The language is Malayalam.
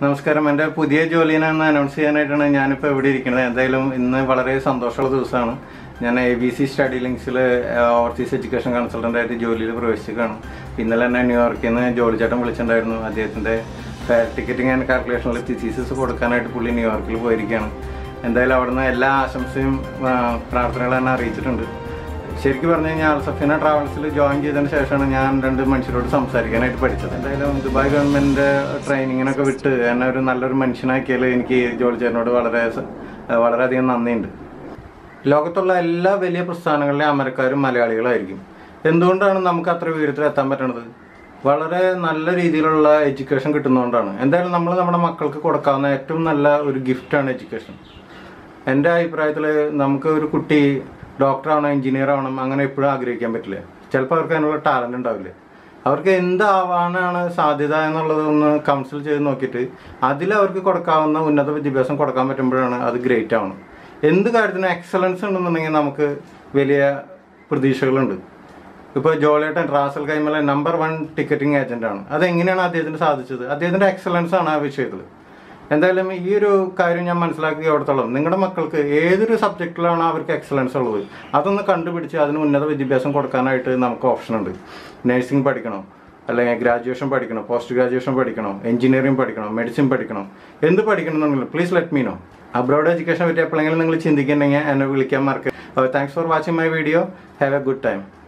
നമസ്കാരം എൻ്റെ പുതിയ ജോലിനെന്ന് അനൗൺസ് ചെയ്യാനായിട്ടാണ് ഞാനിപ്പോൾ ഇവിടെ ഇരിക്കുന്നത് എന്തായാലും ഇന്ന് വളരെ സന്തോഷമുള്ള ദിവസമാണ് ഞാൻ എ ബി സി സ്റ്റഡി ലിങ്ക്സിൽ ഓവർസീസ് എഡ്യൂക്കേഷൻ കൺസൾട്ടൻ്റ് ആയിട്ട് ജോലിയിൽ പ്രവേശിക്കുകയാണ് ഇന്നലെ തന്നെ ന്യൂയോർക്കിൽ നിന്ന് ജോലി ചേട്ടൻ വിളിച്ചിട്ടുണ്ടായിരുന്നു അദ്ദേഹത്തിൻ്റെ ഫെയർ ടിക്കറ്റിംഗ് ആൻഡ് കാൽക്കുലേഷനിൽ തിസീസസ് കൊടുക്കാനായിട്ട് പുള്ളി ന്യൂയോർക്കിൽ പോയിരിക്കുകയാണ് എന്തായാലും അവിടുന്ന് എല്ലാ ആശംസയും ആ, പ്രാർത്ഥനകളും എന്നെ അറിയിച്ചിട്ടുണ്ട് ശരിക്കും പറഞ്ഞു കഴിഞ്ഞാൽ സഫീന ട്രാവൽസിൽ ജോയിൻ ചെയ്തതിന് ശേഷമാണ് ഞാൻ രണ്ട് മനുഷ്യരോട് സംസാരിക്കാനായിട്ട് പഠിച്ചത് എന്തായാലും ദുബായ് ഗവൺമെൻറ് ട്രെയിനിങ്ങിനൊക്കെ വിട്ട് എന്നെ ഒരു നല്ലൊരു മനുഷ്യനാക്കിയാൽ എനിക്ക് ജോലി ചേട്ടനോട് വളരെ സ- വളരെയധികം നന്ദിയുണ്ട് ലോകത്തുള്ള എല്ലാ വലിയ പ്രസ്ഥാനങ്ങളിലെ അമരക്കാരും മലയാളികളായിരിക്കും എന്തുകൊണ്ടാണ് നമുക്ക് അത്ര ഉയരത്തിൽ എത്താൻ പറ്റണത് വളരെ നല്ല രീതിയിലുള്ള എഡ്യൂക്കേഷൻ കിട്ടുന്നതുകൊണ്ടാണ് എന്തായാലും നമ്മൾ നമ്മുടെ മക്കൾക്ക് കൊടുക്കാവുന്ന ഏറ്റവും നല്ല ഒരു ഗിഫ്റ്റാണ് എഡ്യൂക്കേഷൻ എൻ്റെ അഭിപ്രായത്തിൽ നമുക്ക് ഒരു കുട്ടി ഡോക്ടർ ആവണം എഞ്ചിനീയർ ആവണം അങ്ങനെ എപ്പോഴും ആഗ്രഹിക്കാൻ പറ്റില്ല ചിലപ്പോൾ അവർക്ക് അതിനുള്ള ടാലൻ്റ് ഉണ്ടാവില്ല അവർക്ക് എന്താവാനാണ് സാധ്യത എന്നുള്ളത് ഒന്ന് കൗൺസിൽ ചെയ്ത് നോക്കിയിട്ട് അതിൽ അവർക്ക് കൊടുക്കാവുന്ന ഉന്നത വിദ്യാഭ്യാസം കൊടുക്കാൻ പറ്റുമ്പോഴാണ് അത് ഗ്രേറ്റ് ആവണം എന്ത് കാര്യത്തിനും എക്സലൻസ് ഉണ്ടെന്നുണ്ടെങ്കിൽ നമുക്ക് വലിയ പ്രതീക്ഷകളുണ്ട് ഇപ്പോൾ ജോളിയേട്ടൻ Ras al Khaimah number one ticketing ഏജന്റാണ് അതെങ്ങനെയാണ് അദ്ദേഹത്തിന് സാധിച്ചത് അദ്ദേഹത്തിൻ്റെ എക്സലൻസ് ആണ് ആ വിഷയത്തിൽ എന്തായാലും ഈ ഒരു കാര്യം ഞാൻ മനസ്സിലാക്കിയോടത്തോളം നിങ്ങളുടെ മക്കൾക്ക് ഏതൊരു സബ്ജക്റ്റിലാണ് അവർക്ക് എക്സലൻസ് ഉള്ളത് അതൊന്ന് കണ്ടുപിടിച്ച് അതിന് ഉന്നത വിദ്യാഭ്യാസം കൊടുക്കാനായിട്ട് നമുക്ക് ഓപ്ഷൻ ഉണ്ട് നഴ്സിംഗ് പഠിക്കണം അല്ലെങ്കിൽ ഗ്രാജുവേഷൻ പഠിക്കണം പോസ്റ്റ് ഗ്രാജുവേഷൻ പഠിക്കണം എഞ്ചിനീയറിംഗ് പഠിക്കണം മെഡിസിൻ പഠിക്കണം എന്ത് പഠിക്കണം എന്നുണ്ടെങ്കിൽ please let me know abroad education പറ്റി എപ്പോഴെങ്കിലും നിങ്ങൾ ചിന്തിക്കുന്നുണ്ടെങ്കിൽ എന്നെ വിളിക്കാൻ മറക്കുക thanks for watching my video have a good time